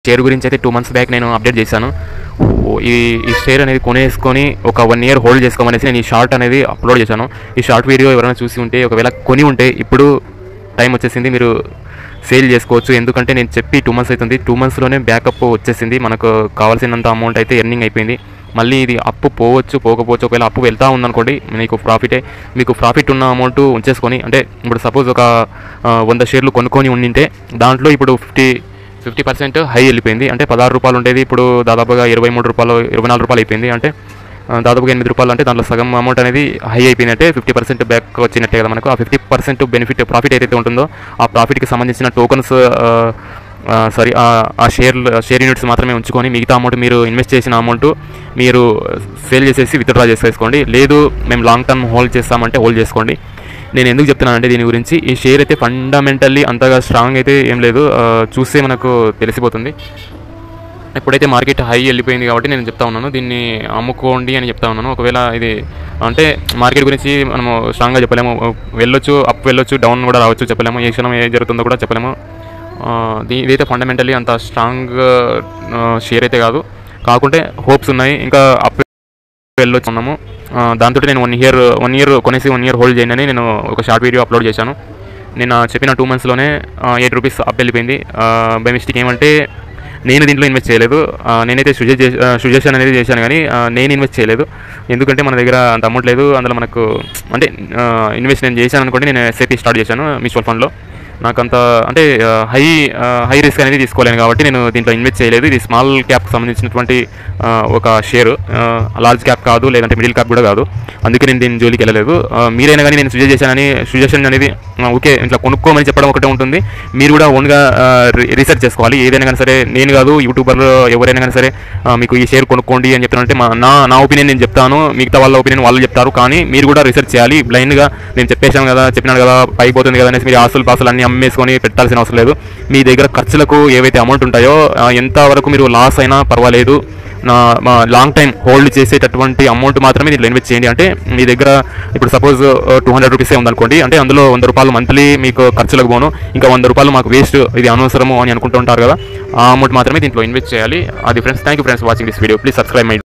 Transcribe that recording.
share గురించి అయితే two months back నేను అప్డేట్ చేశాను ఓ, ఈ ఈ షేర్ అనేది కొనేసుకొని ఒక వన్ ఇయర్ హోల్డ్ చేసుకోమనేసి నేను ఈ షార్ట్ అనేది అప్లోడ్ చేశాను ఈ షార్ట్ వీడియో ఎవరైనా చూసి ఉంటే ఒకవేళ కొని ఉంటే ఇప్పుడు టైం వచ్చేసింది మీరు సేల్ చేసుకోవచ్చు ఎందుకంటే నేను చెప్పి టూ మంత్స్ అవుతుంది టూ మంత్స్లోనే బ్యాకప్ వచ్చేసింది మనకు కావాల్సినంత అమౌంట్ అయితే ఎర్నింగ్ అయిపోయింది మళ్ళీ ఇది అప్పు పోవచ్చు పోకపోవచ్చు ఒకవేళ అప్పు వెళ్తా ఉందనుకోండి మీకు ప్రాఫిటే మీకు ప్రాఫిట్ ఉన్న అమౌంట్ ఉంచేసుకొని అంటే ఇప్పుడు సపోజ్ ఒక ఆ, వంద షేర్లు కొనుక్కొని ఉండింటే దాంట్లో ఇప్పుడు ఫిఫ్టీ ఫిఫ్టీ పర్సెంట్ హై వెళ్ళిపోయింది అంటే పదహారు రూపాయలు ఉండేది ఇప్పుడు దాదాపుగా ఇరవై మూడు రూపాయలు ఇరవై నాలుగు రూపాయలు అయిపోయింది అంటే ఆ, దాదాపుగా ఎనిమిది రూపాయలు అంటే దాంట్లో సగం అమౌంట్ అనేది హై అయిపోయినట్టే ఫిఫ్టీ పర్సెంట్ బ్యాక్ వచ్చినట్టే కదా మనకు ఆ ఫిఫ్టీ పర్సెంట్ బెనిఫిట్ ప్రాఫిట్ ఏదైతే ఉంటుందో ఆ ప్రాఫిట్కి సంబంధించిన టోకన్స్ సారీ ఆ షేర్ షేర్ యూనిట్స్ మాత్రమే ఉంచుకొని మిగతా అమౌంట్ మీరు ఇన్వెస్ట్ చేసిన అమౌంట్ మీరు సేల్ చేసేసి విత్డ్రా చేసేసుకోండి లేదు మేము లాంగ్ టర్మ్ హోల్డ్ చేస్తామంటే హోల్డ్ చేసుకోండి నేను ఎందుకు చెప్తున్నానంటే దీని గురించి ఈ షేర్ అయితే ఫండమెంటల్లీ అంతగా స్ట్రాంగ్ అయితే ఏం లేదు ఆ, చూస్తే మనకు తెలిసిపోతుంది ఇప్పుడైతే మార్కెట్ హై వెళ్ళిపోయింది కాబట్టి నేను చెప్తా ఉన్నాను దీన్ని అమ్ముకోండి అని చెప్తా ఉన్నాను ఒకవేళ ఇది అంటే మార్కెట్ గురించి మనము స్ట్రాంగ్గా చెప్పలేము వెళ్ళొచ్చు అప్ వెళ్ళొచ్చు డౌన్ కూడా రావచ్చు చెప్పలేము ఏ క్షణం ఏ జరుగుతుందో కూడా చెప్పలేము ఆ, దీ- ఇదైతే ఫండమెంటల్లీ అంత స్ట్రాంగ్ షేర్ అయితే కాదు కాకుంటే హోప్స్ ఉన్నాయి ఇంకా అప్ వెళ్ళొచ్చున్నాము దాంతో నేను వన్ ఇయర్ వన్ ఇయర్ కొనేసి వన్ ఇయర్ హోల్డ్ చేయండి అని నేను ఒక షార్ట్ వీడియో అప్లోడ్ చేశాను నేను ఆ చెప్పిన టూ మంత్స్లోనే ఎయిట్ రూపీస్ అప్ వెళ్ళిపోయింది బై మిస్టేక్ ఏమంటే నేను దీంట్లో ఇన్వెస్ట్ చేయలేదు ఆ, నేనైతే సుజెస్ట్ సుజెషన్ అనేది చేశాను కానీ ఆ, నేను ఇన్వెస్ట్ చేయలేదు ఎందుకంటే మన దగ్గర అంత అమౌంట్ లేదు అందులో మనకు అంటే ఇన్వెస్ట్ నేను చేశాను అనుకోండి నేను ఎస్ఐపి స్టార్ట్ చేశాను మ్యూచువల్ ఫండ్లో నాకు అంత అంటే హై హై రిస్క్ అనేది తీసుకోలేను కాబట్టి నేను దీంట్లో ఇన్వెస్ట్ చేయలేదు ఇది స్మాల్ క్యాప్ సంబంధించినటువంటి ఆ, ఒక షేర్ లార్జ్ క్యాప్ కాదు లేదంటే మిడిల్ క్యాప్ కూడా కాదు అందుకే నేను దీని జోలికి వెళ్ళలేదు ఆ, మీరైనా కానీ నేను సజెస్ట్ చేశానని సజెషన్ అనేది ఆ, ఓకే ఇట్లా కొనుక్కోమని చెప్పడం ఒకటే ఉంటుంది మీరు కూడా ఓన్గా రీసెర్చ్ చేసుకోవాలి ఏదైనా కానీ సరే నేను కాదు యూట్యూబర్ ఎవరైనా కానీ సరే ఆ, మీకు ఈ షేర్ కొనుక్కోండి అని చెప్తానంటే మా నా నా ఒపీనియన్ నేను చెప్తాను మిగతా వాళ్ళ ఒపీనియన్ వాళ్ళు చెప్తారు కానీ మీరు కూడా రీసెర్చ్ చేయాలి బ్లైండ్గా నేను చెప్పేశాను కదా చెప్పినాను కదా పైకి పోతుంది కదా అనేసి మీరు ఆస్తులు పాసులు అన్ని అమ్మేసుకొని పెట్టాల్సిన అవసరం లేదు మీ దగ్గర ఖర్చులకు ఏవైతే అమౌంట్ ఉంటాయో ఆ, ఎంత వరకు మీరు లాస్ అయినా పర్వాలేదు నా మా లాంగ్ టైం హోల్డ్ చేసేటటువంటి అమౌంట్ మాత్రమే దీంట్లో ఇన్వెస్ట్ చేయండి అంటే మీ దగ్గర ఇప్పుడు సపోజ్ టూ హండ్రెడ్ రూపీసే ఉందనుకోండి అంటే అందులో వంద రూపాయలు మంత్లీ మీకు ఖర్చులకు పోను ఇంకా వంద రూపాయలు మాకు వేస్ట్ ఇది అనవసరము అని అనుకుంటూ ఉంటారు కదా ఆ అమౌంట్ మాత్రమే దీంట్లో ఇన్వెస్ట్ చేయాలి అది friends thank you friends watching this video please subscribe my